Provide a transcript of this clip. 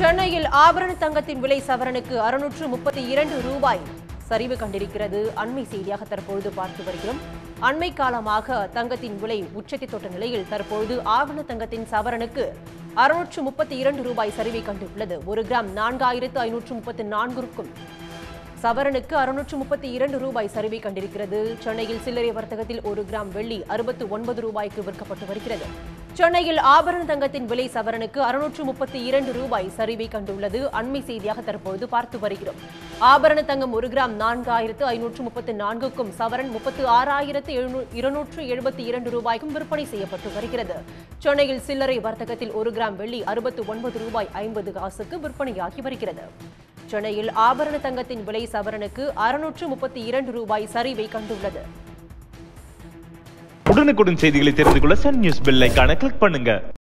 சென்னையில் ஆபரண தங்கத்தின் விலை சவரனுக்கு அறுநூற்று முப்பத்தி இரண்டு ரூபாய் சரிவு கண்டிருக்கிறது அண்மை செய்தியாக தற்பொழுது பார்த்து வருகிறோம் அண்மை காலமாக தங்கத்தின் விலை உச்சத்தை தொட்ட நிலையில் தற்பொழுது ஆபரண தங்கத்தின் சவரனுக்கு அறுநூற்று முப்பத்தி இரண்டு ரூபாய் சரிவை கண்டுள்ளது ஒரு கிராம் நான்காயிரத்து ஐநூற்று முப்பத்தி நான்கிற்கும் சவரனுக்கு அறுநூற்று முப்பத்தி இரண்டு ரூபாய் சரிவை கண்டிருக்கிறது சென்னையில் சில்லறை வர்த்தகத்தில் ஒரு கிராம் வெள்ளி அறுபத்து ஒன்பது ரூபாய்க்கு விற்கப்பட்டு வருகிறது சென்னையில் ஆபரண தங்கத்தின் விலை சவரனுக்கு அறுநூற்று முப்பத்தி இரண்டு ரூபாய் சரிவை கண்டுள்ளது அண்மை செய்தியாக தற்பொழுது பார்த்து வருகிறோம் ஆபரண தங்கம் ஒரு கிராம் நான்காயிரத்து ஐநூற்று முப்பத்தி நான்குக்கும் சவரன் முப்பத்து ஆறாயிரத்து இருநூற்று எழுபத்தி இரண்டு ரூபாய்க்கும் விற்பனை செய்யப்பட்டு வருகிறது சென்னையில் சில்லறை வர்த்தகத்தில் ஒரு கிராம் வெள்ளி அறுபத்து ஒன்பது ரூபாய் ஐம்பது காசுக்கு விற்பனையாகி வருகிறது சென்னையில் ஆபரண தங்கத்தின் விலை சவரனுக்கு அறுநூற்று முப்பத்தி இரண்டு ரூபாய் சரிவை கண்டுள்ளது உடனுக்குடன் செய்திகளை தெரிந்து கொள்ள சன் நியூஸ் பெல் ஐகானை கிளிக் பண்ணுங்க